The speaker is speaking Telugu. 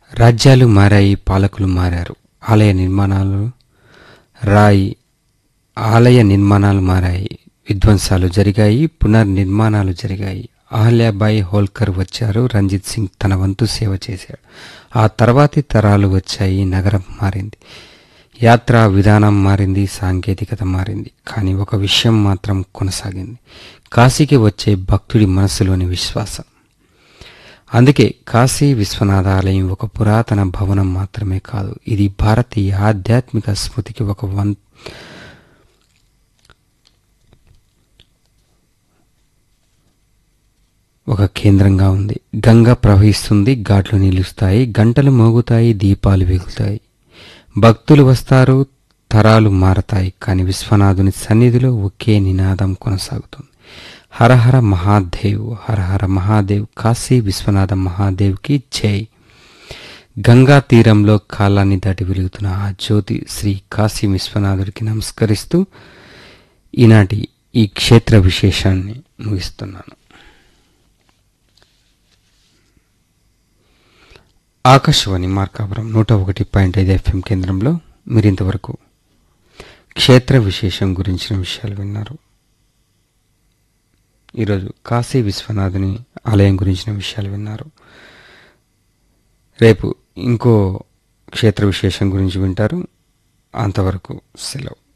రాజ్యాలు మారాయి పాలకులు మారారు ఆలయ నిర్మాణాలు రాయి ఆలయ నిర్మాణాలు మారాయి విధ్వంసాలు జరిగాయి పునర్నిర్మాణాలు జరిగాయి అహల్యాబాయి హోల్కర్ వచ్చారు రంజిత్ సింగ్ తన వంతు సేవ చేశాడు ఆ తర్వాతి తరాలు వచ్చాయి నగరం మారింది యాత్రా విధానం మారింది సాంకేతికత మారింది కానీ ఒక విషయం మాత్రం కొనసాగింది కాశీకి వచ్చే భక్తుడి మనసులోని విశ్వాసం అందుకే కాశీ విశ్వనాథ ఆలయం ఒక పురాతన భవనం మాత్రమే కాదు ఇది భారతీయ ఆధ్యాత్మిక స్మృతికి ఒక వన్ ఒక కేంద్రంగా ఉంది గంగ ప్రవహిస్తుంది ఘాట్లు నిలుస్తాయి గంటలు మోగుతాయి దీపాలు వెలుగుతాయి భక్తులు వస్తారు తరాలు మారతాయి కానీ విశ్వనాథుని సన్నిధిలో ఒకే నినాదం కొనసాగుతుంది హరహర మహాదేవ్ హరహర మహాదేవ్ కాశీ విశ్వనాథ మహాదేవ్కి జై గంగా తీరంలో కాలాన్ని దాటి వెలుగుతున్న ఆ జ్యోతి శ్రీ కాశీ విశ్వనాథుడికి నమస్కరిస్తూ ఈనాటి ఈ క్షేత్ర విశేషాన్ని ముగిస్తున్నాను ఆకాశవాణి మార్కాపురం నూట ఒకటి పాయింట్ ఐదు ఎఫ్ఎం కేంద్రంలో మీరు ఇంతవరకు క్షేత్ర విశేషం గురించిన విషయాలు విన్నారు ఈరోజు కాశీ విశ్వనాథుని ఆలయం గురించిన విషయాలు విన్నారు రేపు ఇంకో క్షేత్ర విశేషం గురించి వింటారు అంతవరకు సెలవు